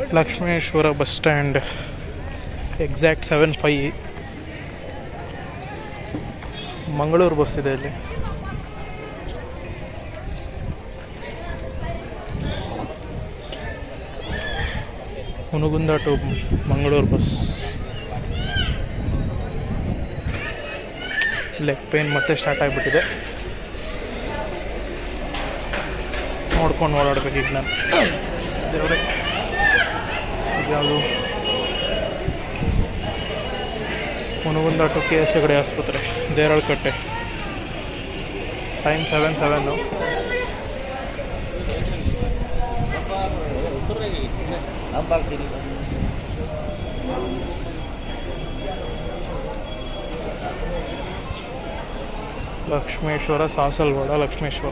Lakshmeshwar bus stand exact seven five Mangaluru bus ಇದೆ ಇಲ್ಲಿ Hungund to Mangaluru bus leg pain ಮತ್ತೆ start ಆಗಿಬಿಟ್ಟಿದೆ ನೋಡ್ಕೊಂಡು ಓಡಾಡ್ಬೇಕು ಈಗ ನಾನು ದೇವ್ರೆ ಇದ್ಯಾವುದು Hungund to K S Hegde ಆಸ್ಪತ್ರೆ Deralakatte time seven seven Lakshmeshwar Sasalwada Lakshmeshwar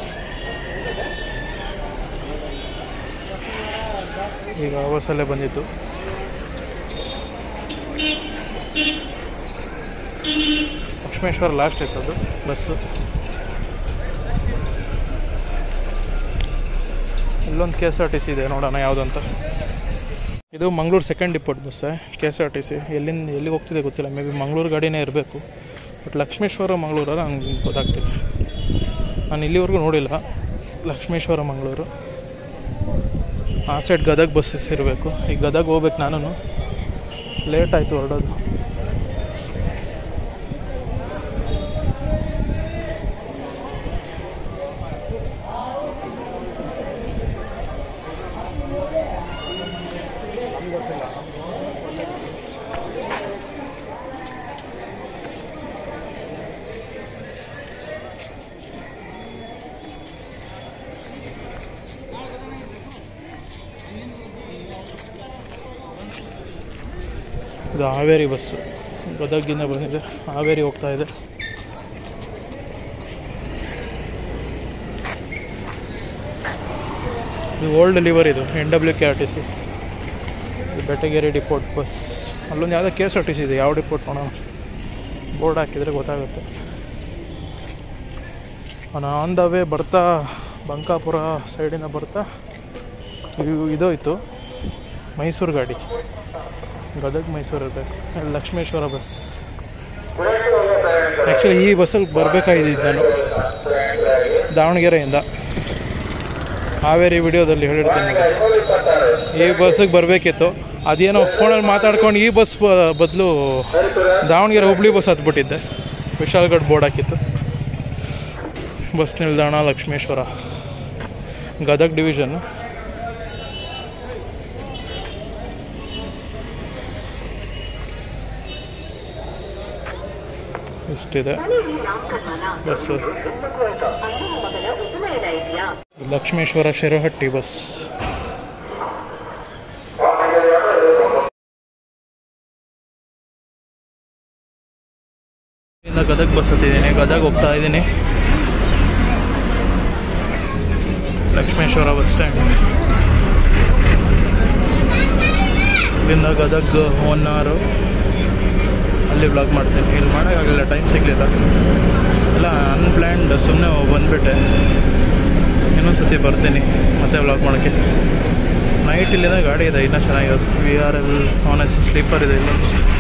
ಈಗ ಬಸ್ಸಲ್ಲೇ ಬಂದಿದ್ದು ಲಕ್ಷ್ಮೇಶ್ವರ ಲಾಸ್ಟ್ ಇತ್ತು ಅದು ಬಸ್ಸು ಇಲ್ಲೊಂದು K S R T C ಇದೆ ನೋಡೋಣ ಯಾವುದಂತ ಇದು Mangaluru second depot bus K S R T C ಎಲ್ಲಿಂದ ಎಲ್ಲಿಗೆ ಹೋಗ್ತಿದೆ ಗೊತ್ತಿಲ್ಲ ಮೇ ಬಿ ಮಂಗಳೂರು ಗಾಡಿನೇ ಇರಬೇಕು ಬಟ್ ಲಕ್ಷ್ಮೇಶ್ವರ ಮಂಗಳೂರ ನಂಗೆ ಗೊತ್ತಾಗ್ತಿದೆ ನಾನು ಇಲ್ಲಿವರೆಗೂ ನೋಡಿಲ್ಲ ಲಕ್ಷ್ಮೇಶ್ವರ ಮಂಗಳೂರು ಆ ಸೈಡ್ ಗದಗ ಬಸ್ಸಸ್ ಇರಬೇಕು ಈಗ ಗದಗ ಹೋಗ್ಬೇಕು ನಾನು ಲೇಟ್ ಆಯಿತು ಹೊರಡೋದು ಇದು ಹಾವೇರಿ ಬಸ್ಸು ಗದಗಿಂದ ಬಂದಿದೆ ಹಾವೇರಿ ಹೋಗ್ತಾ ಇದೆ ಇದು ಓಲ್ಡ್ ಲಿವರ್ ಇದು N W K R T C Betageri depot bus ಅಲ್ಲೊಂದು ಯಾವುದೋ K S R T C ಇದೆ ಯಾವ ಡಿಪೋಟ್ ನೋಡೋಣ ಬೋರ್ಡ್ ಹಾಕಿದರೆ ಗೊತ್ತಾಗುತ್ತೆ ಅವನು ಆನ್ ದ ವೇ ಬರ್ತಾ ಬಂಕಾಪುರ ಸೈಡಿಂದ ಬರ್ತಾ ಇವು- ಇದೋಯ್ತು ಮೈಸೂರು ಗಾಡಿ ಗದಗ ಮೈಸೂರು ಇರಬೇಕು ಲಕ್ಷ್ಮೇಶ್ವರ ಬಸ್ ಆ್ಯಕ್ಚುಲಿ ಈ ಬಸ್ಸಲ್ಲಿ ಬರಬೇಕಾಗಿದ್ದು ನಾನು ದಾವಣಗೆರೆಯಿಂದ ಹಾವೇರಿ ವಿಡಿಯೋದಲ್ಲಿ ಹೇಳಿರ್ತೀನಿ ಈ ಬಸ್ಸಿಗೆ ಬರಬೇಕಿತ್ತು ಅದೇನೋ ಫೋನಲ್ಲಿ ಮಾತಾಡ್ಕೊಂಡು ಈ ಬಸ್ ಬದಲು ದಾವಣಗೆರೆ ಹುಬ್ಳಿ ಬಸ್ ಹತ್ಬಿಟ್ಟಿದ್ದೆ ವಿಶಾಲ್ಗಢ ಬೋರ್ಡ್ ಹಾಕಿತ್ತು ಬಸ್ ನಿಲ್ದಾಣ ಲಕ್ಷ್ಮೇಶ್ವರ ಗದಗ ಡಿವಿಷನ್ನು ಇಷ್ಟಿದೆ ಬಸ್ಸು ಲಕ್ಷ್ಮೇಶ್ವರ ಶಿರಹಟ್ಟಿ ಬಸ್ ಇಲ್ಲಿಂದ ಗದಗ ಬಸ್ ಹತ್ತಿದ್ದೀನಿ ಗದಗ ಹೋಗ್ತಾ ಇದ್ದೀನಿ ಲಕ್ಷ್ಮೇಶ್ವರ ಬಸ್ ಸ್ಟ್ಯಾಂಡ್ ಇಲ್ಲಿಂದ ಗದಗ ಹೊನ್ನಾರು ಅಲ್ಲಿ ಬ್ಲಾಗ್ ಮಾಡ್ತೀನಿ ಇಲ್ಲಿ ಮಾಡೋಕ್ಕಾಗಲಿಲ್ಲ ಟೈಮ್ ಸಿಗಲಿಲ್ಲ ಎಲ್ಲ ಅನ್ಪ್ಲ್ಯಾನ್ಡ್ ಸುಮ್ಮನೆ ಬಂದುಬಿಟ್ಟೆ ಇನ್ನೊಂದು ಸತಿ ಬರ್ತೀನಿ ಮತ್ತೆ ಬ್ಲಾಗ್ ಮಾಡೋಕ್ಕೆ ನೈಟ್ ಇಲ್ಲಿಂದ ಗಾಡಿ ಇದೆ ಇನ್ನೂ ಚೆನ್ನಾಗಿರೋದು V R L and S sleeper ಇದೆ ಇಲ್ಲಿ